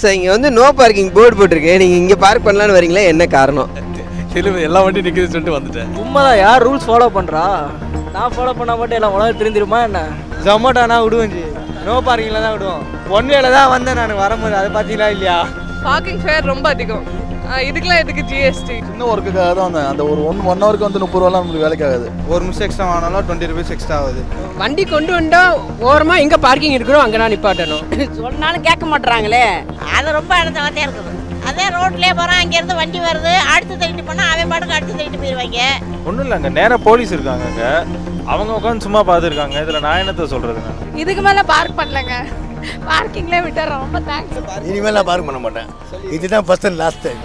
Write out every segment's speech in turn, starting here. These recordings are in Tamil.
சார் இங்கே வந்து நோ பார்க்கிங் போர்டு போட்டிருக்கு நீங்கள் இங்கே பார்க் பண்ணலான்னு வரீங்களா என்ன காரணம் தெளிவு எல்லா வண்டியும் நிற்குதுன்னு சொல்லிட்டு வந்துட்டேன் சும்மாதான் யார் ரூல்ஸ் ஃபாலோ பண்ணுறா நான் ஃபாலோ பண்ணால் மட்டும் எல்லாம் உலகம் தெரிஞ்சிருமா என்ன ஜொமேட்டோனா விடுவோம் ஜி நோ பார்க்கிங்கில் தான் விடுவோம் ஒன் வேல தான் வந்தேன் நான் வரும்போது அதை பார்த்தீங்களா இல்லையா பார்க்கிங் ஃபேர் ரொம்ப அதிகம் ஆ, இதுக்கெல்லாம் எதுக்கு ஜிஎஸ்டி சின்ன ஒர்க்குக்காக தான் வந்தேன் அந்த ஒரு ஒன் ஒன் ஹவருக்கு வந்து முப்பது ரூபாலாம் நம்மளுக்கு வேலைக்கு ஆகாது ஒரு நிமிஷம் எக்ஸ்ட்ரா ஆனாலும் டுவெண்ட்டி ருபீஸ் எக்ஸ்ட்ரா ஆகுது வண்டி கொண்டு வந்தா ஓரமா எங்க பார்க்கிங் இருக்கிறோம் அங்க நான் நிப்பாட்டணும் சொன்னாலும் கேட்க மாட்றாங்களே அது ரொம்ப இடத்த இருக்குது அதே ரோட்லயே போகிறான் அங்கேருந்து வண்டி வருது அடுத்து தள்ளிட்டு போனால் அவன் பாட்டுக்கு அடுத்து தள்ளிட்டு போயிடுவாங்க ஒன்றும் இல்லை அங்கே நேராக போலீஸ் இருக்காங்க அங்கே அவங்க உட்காந்து சும்மா பார்த்துருக்காங்க இதில் நான் என்னத்தை சொல்கிறது நான் இதுக்கு மேலே பார்க் பண்ணலங்க பார்க்கிங்லேயே விட்டுறோம் ரொம்ப தேங்க்ஸ் இனிமேல் நான் பார்க்க பண்ண மாட்டேன் இதுதான் ஃபர்ஸ்ட் அண்ட் லாஸ்ட் டைம்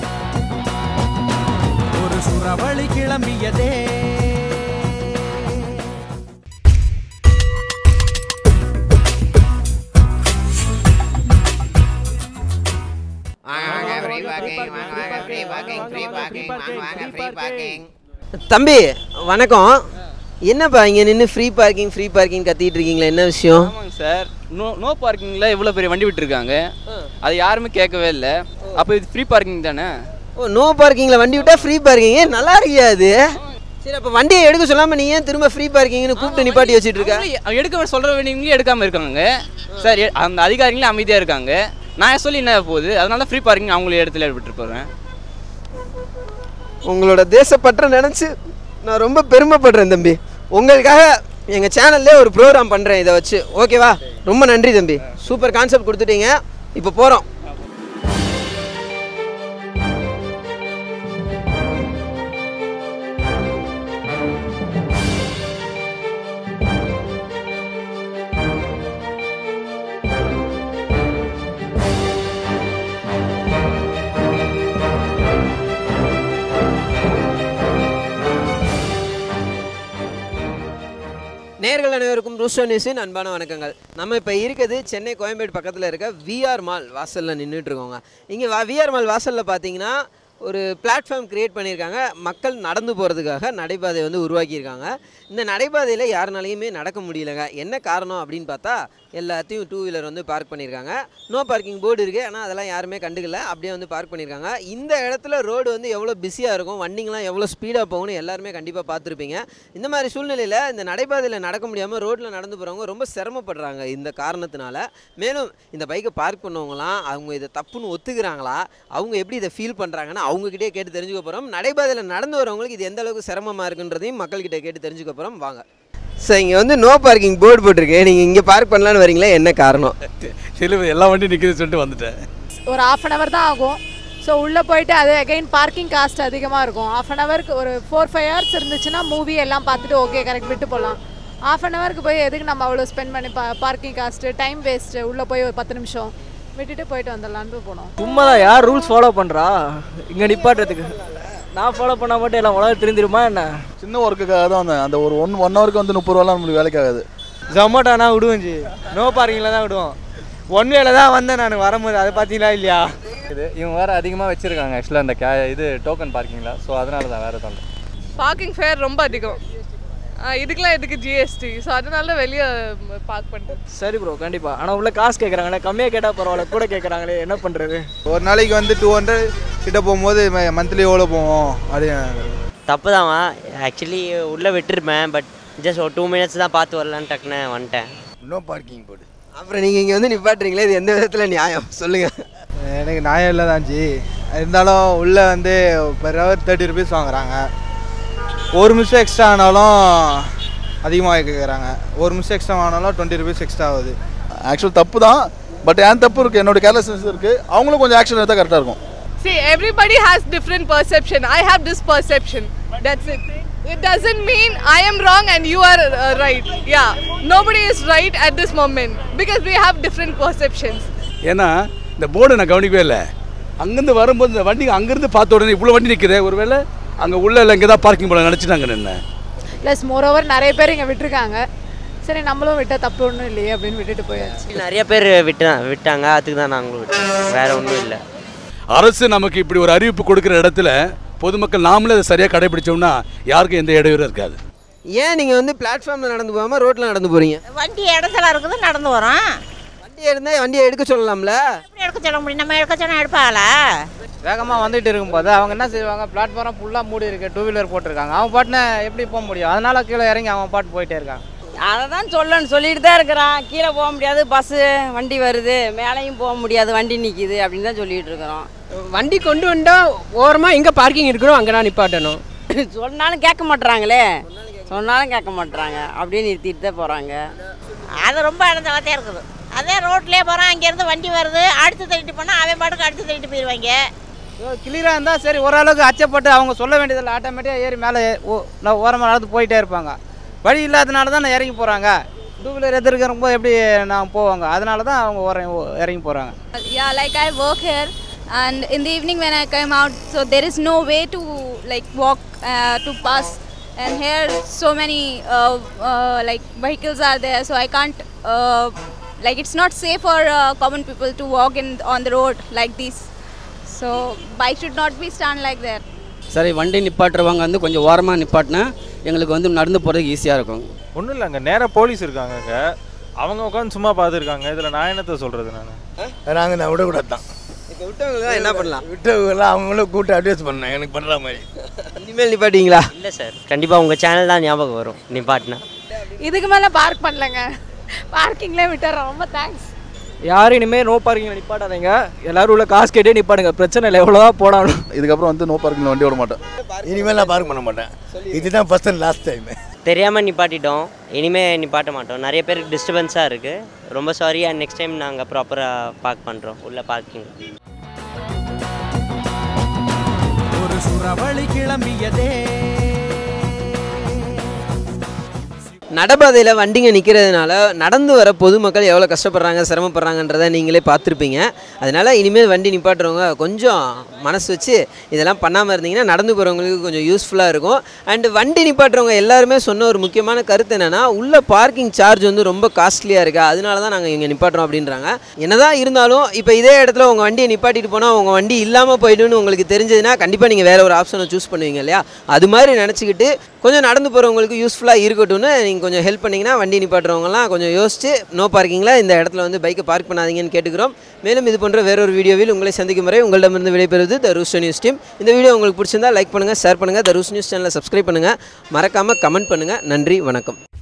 ஒரு சுறவழி கிளம்பியதே தம்பி வணக்கம் என்னப்பா இங்கே நின்று ஃப்ரீ பார்க்கிங் ஃப்ரீ பார்க்கிங் கத்திட்டு இருக்கீங்களா என்ன விஷயம் ஆமாங்க சார் நோ நோ பார்க்கிங்கில் இவ்வளோ பெரிய வண்டி விட்டுருக்காங்க அது யாருமே கேட்கவே இல்லை அப்போ இது ஃப்ரீ பார்க்கிங் தானே ஓ நோ பார்க்கிங்கில் வண்டி விட்டா ஃப்ரீ பார்க்கிங் நல்லா இருக்கியா அது சரி அப்போ வண்டியை எடுக்க சொல்லாமல் நீ ஏன் திரும்ப ஃப்ரீ பார்க்கிங்னு கூப்பிட்டு நிப்பாட்டி வச்சுட்டு இருக்க அவங்களே எடுக்க சொல்கிற வேண்டியவங்களே எடுக்காமல் இருக்காங்க சார் எ- அந்த அதிகாரிங்களே அமைதியாக இருக்காங்க நான் சொல்லி என்ன போகுது அதனால தான் ஃப்ரீ பார்க்கிங் அவங்களே இடத்துல விட்டுட்டு போகிறேன் உங்களோட தேசப்பற்ற நினச்சி நான் ரொம்ப பெருமைப்படுறேன் தம்பி உங்களுக்காக எங்கள் சேனல்லே ஒரு ப்ரோக்ராம் பண்ணுறேன் இதை வச்சு ஓகேவா ரொம்ப நன்றி தம்பி சூப்பர் கான்செப்ட் கொடுத்துட்டீங்க இப்போ போகிறோம் நேர்கள் அனைவருக்கும் ரூஸ்டோ நியூஸின் அன்பான வணக்கங்கள் நம்ம இப்போ இருக்கிறது சென்னை கோயம்பேடு பக்கத்தில் இருக்க விஆர் மால் வாசலில் நின்றுட்டு இருக்கோங்க இங்கே விஆர் மால் வாசலில் பார்த்தீங்கன்னா ஒரு பிளாட்ஃபார்ம் கிரியேட் பண்ணியிருக்காங்க மக்கள் நடந்து போகிறதுக்காக நடைபாதை வந்து உருவாக்கியிருக்காங்க இந்த நடைபாதையில் யாருனாலையுமே நடக்க முடியலங்க என்ன காரணம் அப்படின்னு பார்த்தா எல்லாத்தையும் டூ வீலர் வந்து பார்க் பண்ணியிருக்காங்க நோ பார்க்கிங் போர்டு இருக்குது ஆனால் அதெல்லாம் யாருமே கண்டுக்கல அப்படியே வந்து பார்க் பண்ணியிருக்காங்க இந்த இடத்துல ரோடு வந்து எவ்வளோ பிஸியாக இருக்கும் வண்டிங்கெலாம் எவ்வளோ ஸ்பீடாக போகும்னு எல்லாருமே கண்டிப்பாக பார்த்துருப்பீங்க இந்த மாதிரி சூழ்நிலையில் இந்த நடைபாதையில் நடக்க முடியாமல் ரோட்டில் நடந்து போகிறவங்க ரொம்ப சிரமப்படுறாங்க இந்த காரணத்தினால மேலும் இந்த பைக்கை பார்க் பண்ணவங்களாம் அவங்க இதை தப்புன்னு ஒத்துக்கிறாங்களா அவங்க எப்படி இதை ஃபீல் பண்ணுறாங்கன்னு அவங்ககிட்டே கேட்டு தெரிஞ்சுக்க போகிறோம் நடைபாதையில் நடந்து வரவங்களுக்கு இது எந்த அளவுக்கு சிரமமாக இருக்குன்றதையும் மக்கள்கிட்ட கேட்டு தெரிஞ்சுக்க போகிறோம் வாங்க சார் இங்கே வந்து நோ பார்க்கிங் போர்டு போட்டிருக்கு நீங்கள் இங்கே பார்க் பண்ணலான்னு வரீங்களா என்ன காரணம் தெளிவு எல்லா வண்டியும் நிற்குதுன்னு சொல்லிட்டு வந்துட்டேன் ஒரு ஆஃப் அன் ஹவர் தான் ஆகும் ஸோ உள்ளே போயிட்டு அது அகைன் பார்க்கிங் காஸ்ட் அதிகமாக இருக்கும் ஆஃப் அன் ஹவருக்கு ஒரு ஃபோர் ஃபைவ் ஹவர்ஸ் இருந்துச்சுன்னா மூவி எல்லாம் பார்த்துட்டு ஓகே கரெக்ட் விட்டு போகலாம் ஆஃப் அன் ஹவருக்கு போய் எதுக்கு நம்ம அவ்வளோ ஸ்பெண்ட் பண்ணி பா பார்க்கிங் காஸ்ட்டு டைம் வேஸ்ட்டு உள்ளே போய் ஒரு பத்து நிமிஷம் விட்டுட்டு போயிட்டு வந்துடலான்ட்டு போனோம் சும்மாதான் யார் ரூல்ஸ் ஃபாலோ பண்ணுறா இங்கே நிப்பாட்டுறதுக்கு நான் ஃபாலோ பண்ணால் மட்டும் எல்லாம் உலகம் தெரிஞ்சிருமா என்ன சின்ன ஒர்க்குக்காக தான் வந்தேன் அந்த ஒரு ஒன் ஒன் ஹவருக்கு வந்து முப்பது ரூபாலாம் நம்மளுக்கு வேலைக்கு ஆகாது ஜொமேட்டோனா விடுவோம் ஜி நோ பார்க்கிங்கில் தான் விடுவோம் ஒன் வேல தான் வந்தேன் நான் வரும்போது அதை பார்த்தீங்களா இல்லையா இது இவங்க வேறு அதிகமாக வச்சுருக்காங்க ஆக்சுவலாக இந்த கே இது டோக்கன் பார்க்கிங்கில் ஸோ அதனால தான் வேறு தான் பார்க்கிங் ஃபேர் ரொம்ப அதிகம் ஆ, இதுக்கெல்லாம் எதுக்கு ஜிஎஸ்டி ஸோ அதனால தான் வெளியே பார்க் பண்ணிட்டு சரி ப்ரோ கண்டிப்பாக ஆனால் உள்ள காசு கேட்குறாங்களே கம்மியாக கேட்டால் பரவாயில்ல கூட கேட்குறாங்களே என்ன பண்ணுறது ஒரு நாளைக்கு வந்து டூ ஹண்ட்ரட் கிட்ட போகும்போது மந்த்லி எவ்வளோ போவோம் அப்படின்னு தப்பு தான்மா ஆக்சுவலி உள்ளே விட்டுருப்பேன் பட் ஜஸ்ட் ஒரு டூ மினிட்ஸ் தான் பார்த்து வரலான்னு டக்குன்னு வந்துட்டேன் நோ பார்க்கிங் போர்டு அப்புறம் நீங்கள் இங்கே வந்து நிப்பாட்டுறீங்களே இது எந்த விதத்தில் நியாயம் சொல்லுங்கள் எனக்கு நியாயம் இல்லை தான் ஜி இருந்தாலும் உள்ளே வந்து பெர் ஹவர் தேர்ட்டி ருபீஸ் வாங்குறாங்க ஒரு நிமிஷம் எக்ஸ்ட்ரா ஆனாலும் அதிகமாக கேட்குறாங்க ஒரு நிமிஷம் எக்ஸ்ட்ரா ஆனாலும் டுவெண்ட்டி ருபீஸ் எக்ஸ்ட்ரா ஆகுது ஆக்சுவல் தப்பு தான் பட் ஏன் தப்பு இருக்குது என்னோட கேர்லெஸ்னஸ் இருக்குது அவங்களும் கொஞ்சம் ஆக்ஷன் எடுத்தால் கரெக்டாக இருக்கும் See, everybody has different perception. I have this perception. That's it. It doesn't mean I am wrong and you are uh, right. Yeah, nobody is right at this moment because we have different perceptions. ஏன்னா இந்த போர்டை நான் கவனிக்கவே இல்லை அங்கேருந்து வரும்போது இந்த வண்டி அங்கேருந்து பார்த்த உடனே இவ்வளோ வண்டி நிற்குது ஒருவேளை அங்கே உள்ள இல்லை இங்கே தான் பார்க்கிங் போல நினச்சிட்டாங்க நின்று ப்ளஸ் மோரோவர் நிறைய பேர் இங்கே விட்டுருக்காங்க சரி நம்மளும் விட்ட தப்பு ஒன்றும் இல்லையே அப்படின்னு விட்டுட்டு போயாச்சு நிறைய பேர் விட்டு விட்டாங்க அதுக்கு தான் நாங்களும் விட்டோம் வேற ஒன்றும் இல்லை அரசு நமக்கு இப்படி ஒரு அறிவிப்பு கொடுக்குற இடத்துல பொதுமக்கள் நாமளே அதை சரியாக கடைபிடிச்சோம்னா யாருக்கும் எந்த இடையூறும் இருக்காது ஏன் நீங்கள் வந்து பிளாட்ஃபார்மில் நடந்து போகாமல் ரோட்டில் நடந்து போகிறீங்க வண்டி இடத்துல இருக்குது நடந்து வரோம் வண்டி இருந்தால் வண்டியை எடுக்க சொல்லலாம்ல எப்படி எடுக்க சொல்ல முடியும் நம்ம எடுக்க சொன்னா எடுப்பாங்களா வேகமாக வந்துட்டு இருக்கும்போது அவங்க என்ன செய்வாங்க பிளாட்ஃபார்ம் ஃபுல்லாக மூடி இருக்கு டூ வீலர் போட்டிருக்காங்க அவன் பாட்டுன்னு எப்படி போக முடியும் அதனால கீழே இறங்கி அவன் பாட்டு போயிட்டே இருக்கான் அதை தான் சொல்லணும் சொல்லிட்டு தான் இருக்கிறான் கீழே போக முடியாது பஸ்ஸு வண்டி வருது மேலேயும் போக முடியாது வண்டி நிற்கிது அப்படின்னு தான் சொல்லிட்டு இருக்கிறோம் வண்டி கொண்டு வந்தா ஓரமா எங்க பார்க்கிங் இருக்கணும் அங்கே தான் நிப்பாட்டணும் சொன்னாலும் கேட்க மாட்றாங்களே சொன்னாலும் கேட்க மாட்றாங்க அப்படியே நிறுத்திட்டு தான் போகிறாங்க அது ரொம்ப அடைஞ்ச வார்த்தையாக இருக்குது அதே ரோட்லேயே போகிறான் அங்கேருந்து வண்டி வருது அடுத்து தள்ளிட்டு போனால் அவன் பாட்டுக்கு அடுத்து தள்ளிட்டு போயிடுவாங்க கிளியராக இருந்தால் சரி ஓரளவுக்கு அச்சப்பட்டு அவங்க சொல்ல வேண்டியதில்லை ஆட்டோமேட்டிக்காக ஏறி மேலே ஓ நான் ஓரமாக நடந்து போயிட்டே இருப்பாங்க வழி இல்லாதனால தான் நான் இறங்கி போகிறாங்க டூ வீலர் எதிர்க்கிறப்போ போது எப்படி நான் போவாங்க அதனால தான் அவங்க ஓர இறங்கி போகிறாங்க yeah like i work here and in the evening when i come out so there is no way to like walk uh, to pass and here so many uh, uh, like vehicles are there so i can't uh, like it's not safe for uh, common people to walk in on the road like this so bike should not be stand like that சரி வண்டி நிப்பாட்டுறவங்க வந்து கொஞ்சம் ஓரமாக நிப்பாட்டினா எங்களுக்கு வந்து நடந்து போகிறதுக்கு ஈஸியாக இருக்கும் ஒன்றும் இல்லைங்க நேராக போலீஸ் இருக்காங்க அங்கே அவங்க உட்காந்து சும்மா பார்த்துருக்காங்க இதில் நான் என்னத்தை சொல்கிறது நான் நாங்கள் நான் விடக்கூடாது தான் இப்போ விட்டவங்க என்ன பண்ணலாம் விட்டவங்களாம் அவங்களும் கூட்டு அட்வைஸ் பண்ணேன் எனக்கு பண்ணுற மாதிரி இனிமேல் நிப்பாட்டிங்களா இல்லை சார் கண்டிப்பாக உங்கள் சேனல் தான் ஞாபகம் வரும் நிப்பாட்டினா இதுக்கு மேலே பார்க் பண்ணலங்க பார்க்கிங்லேயே விட்டுறோம் ரொம்ப தேங்க்ஸ் யாரும் இனிமேல் நோ பார்க்கிங்கில் நிப்பாட்டாதீங்க எல்லாரும் உள்ள காசு கேட்டே நிப்பாடுங்க பிரச்சனை இல்லை எவ்வளோதான் போடாணும் இதுக்கப்புறம் வந்து நோ பார்க்கிங்கில் வண்டி விட மாட்டேன் இனிமேல் நான் பார்க் பண்ண மாட்டேன் இதுதான் ஃபஸ்ட் அண்ட் லாஸ்ட் டைம் தெரியாமல் நிப்பாட்டிட்டோம் இனிமேல் நிப்பாட்ட மாட்டோம் நிறைய பேருக்கு டிஸ்டர்பன்ஸாக இருக்குது ரொம்ப சாரி அண்ட் நெக்ஸ்ட் டைம் நாங்கள் ப்ராப்பராக பார்க் பண்ணுறோம் உள்ள பார்க்கிங் ஒரு சுறவழி கிளம்பியதே நடைபாதையில் வண்டிங்க நிற்கிறதுனால நடந்து வர பொதுமக்கள் எவ்வளோ கஷ்டப்படுறாங்க சிரமப்படுறாங்கன்றதை நீங்களே பார்த்துருப்பீங்க அதனால் இனிமேல் வண்டி நிப்பாட்டுறவங்க கொஞ்சம் மனசு வச்சு இதெல்லாம் பண்ணாமல் இருந்தீங்கன்னா நடந்து போகிறவங்களுக்கு கொஞ்சம் யூஸ்ஃபுல்லாக இருக்கும் அண்டு வண்டி நிப்பாட்டுறவங்க எல்லாருமே சொன்ன ஒரு முக்கியமான கருத்து என்னென்னா உள்ள பார்க்கிங் சார்ஜ் வந்து ரொம்ப காஸ்ட்லியாக இருக்குது அதனால தான் நாங்கள் இங்கே நிப்பாட்டுறோம் அப்படின்றாங்க என்னதான் இருந்தாலும் இப்போ இதே இடத்துல உங்கள் வண்டியை நிப்பாட்டிட்டு போனால் உங்கள் வண்டி இல்லாமல் போயிடுன்னு உங்களுக்கு தெரிஞ்சதுன்னா கண்டிப்பாக நீங்கள் வேறு ஒரு ஆப்ஷனை சூஸ் பண்ணுவீங்க இல்லையா அது மாதிரி நினச்சிக்கிட்டு கொஞ்சம் நடந்து போகிறவங்களுக்கு யூஸ்ஃபுல்லாக இருக்கட்டும்னு நீங்கள் கொஞ்சம் ஹெல்ப் பண்ணிங்கன்னா வண்டி நிப்பாட்டுறவங்கலாம் கொஞ்சம் யோசிச்சு நோ பார்க்கிங்கில் இந்த இடத்துல வந்து பைக்கை பார்க் பண்ணாதீங்கன்னு கேட்டுக்கிறோம் மேலும் இது போன்ற வேறொரு வீடியோவில் உங்களை சந்திக்கும் வரை உங்களிடமிருந்து விடைபெறுவது த ரூஸ் நியூஸ் டீம் இந்த வீடியோ உங்களுக்கு பிடிச்சிருந்தா லைக் பண்ணுங்கள் ஷேர் பண்ணுங்கள் த ரூஸ் நியூஸ் சேனலை சப்ஸ்கிரைப் பண்ணுங்கள் மறக்காமல் கமெண்ட் பண்ணுங்கள் நன்றி வணக்கம்